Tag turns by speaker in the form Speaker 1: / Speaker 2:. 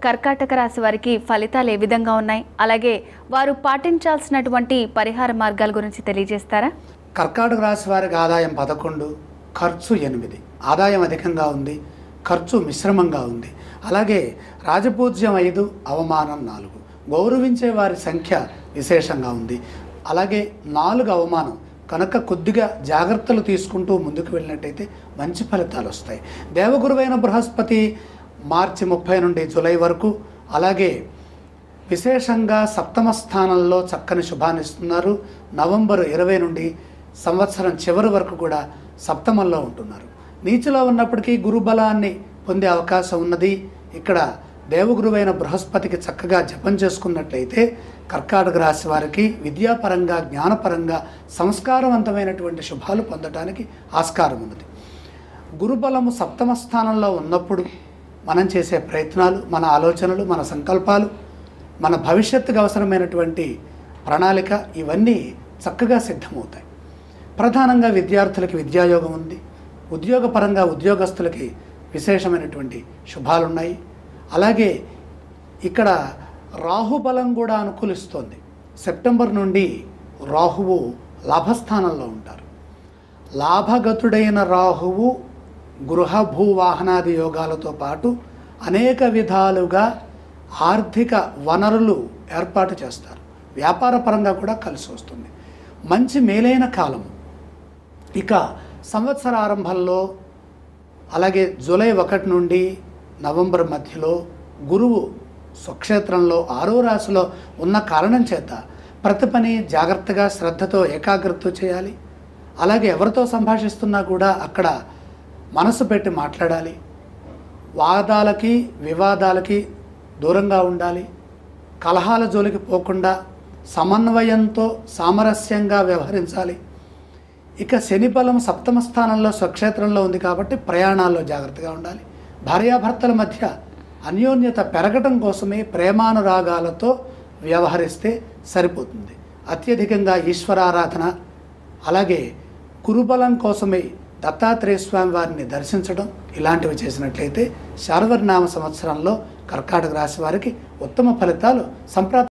Speaker 1: కర్కాటక రాశి వారికి ఫలితాలు ఏ విధంగా ఉన్నాయి అలాగే వారు పాటించాల్సినటువంటి పరిహార మార్గాల గురించి తెలియజేస్తారా
Speaker 2: కర్కాటక రాశి వారికి ఆదాయం పదకొండు ఖర్చు ఎనిమిది ఆదాయం అధికంగా ఉంది ఖర్చు మిశ్రమంగా ఉంది అలాగే రాజపూజ్యం ఐదు అవమానం నాలుగు గౌరవించే వారి సంఖ్య విశేషంగా ఉంది అలాగే నాలుగు అవమానం కనుక కొద్దిగా జాగ్రత్తలు తీసుకుంటూ ముందుకు వెళ్ళినట్టయితే మంచి ఫలితాలు వస్తాయి దేవగురువైన బృహస్పతి మార్చి ముప్పై నుండి జూలై వరకు అలాగే విశేషంగా సప్తమ స్థానంలో చక్కని శుభాన్ని ఇస్తున్నారు నవంబర్ ఇరవై నుండి సంవత్సరం చివరి వరకు కూడా సప్తమంలో ఉంటున్నారు నీచులో ఉన్నప్పటికీ గురుబలాన్ని పొందే అవకాశం ఉన్నది ఇక్కడ దేవగురువైన బృహస్పతికి చక్కగా జపం చేసుకున్నట్లయితే కర్కాటక రాశి వారికి విద్యాపరంగా జ్ఞానపరంగా సంస్కారవంతమైనటువంటి శుభాలు పొందడానికి ఆస్కారం ఉన్నది గురుబలము సప్తమ స్థానంలో ఉన్నప్పుడు మనం చేసే ప్రయత్నాలు మన ఆలోచనలు మన సంకల్పాలు మన భవిష్యత్తుకు అవసరమైనటువంటి ప్రణాళిక ఇవన్నీ చక్కగా సిద్ధమవుతాయి ప్రధానంగా విద్యార్థులకి విద్యాయోగం ఉంది ఉద్యోగపరంగా ఉద్యోగస్తులకి విశేషమైనటువంటి శుభాలు ఉన్నాయి అలాగే ఇక్కడ రాహుబలం కూడా అనుకూలిస్తోంది సెప్టెంబర్ నుండి రాహువు లాభస్థానంలో ఉంటారు లాభగతుడైన రాహువు గృహ భూవాహనాది యోగాలతో పాటు అనేక విధాలుగా ఆర్థిక వనరులు ఏర్పాటు చేస్తారు వ్యాపార పరంగా కూడా కలిసి వస్తుంది మంచి మేలైన కాలం ఇక సంవత్సర ఆరంభంలో అలాగే జూలై ఒకటి నుండి నవంబర్ మధ్యలో గురువు స్వక్షేత్రంలో ఆరో రాశిలో ఉన్న కారణం చేత ప్రతి పని జాగ్రత్తగా శ్రద్ధతో ఏకాగ్రతతో చేయాలి అలాగే ఎవరితో సంభాషిస్తున్నా కూడా అక్కడ మనసు పెట్టి మాట్లాడాలి వాదాలకి వివాదాలకి దూరంగా ఉండాలి కలహాల జోలికి పోకుండా సమన్వయంతో సామరస్యంగా వ్యవహరించాలి ఇక శని బలం సప్తమ స్థానంలో స్వక్షేత్రంలో ఉంది కాబట్టి ప్రయాణాల్లో జాగ్రత్తగా ఉండాలి భార్యాభర్తల మధ్య అన్యోన్యత పెరగటం కోసమే ప్రేమానురాగాలతో వ్యవహరిస్తే సరిపోతుంది అత్యధికంగా ఈశ్వరారాధన అలాగే గురుబలం కోసమే దత్తాత్రేయ స్వామి వారిని దర్శించడం ఇలాంటివి చేసినట్లయితే శార్వర్నామ సంవత్సరంలో కర్కాటక రాశి వారికి ఉత్తమ ఫలితాలు సంప్రాప్తి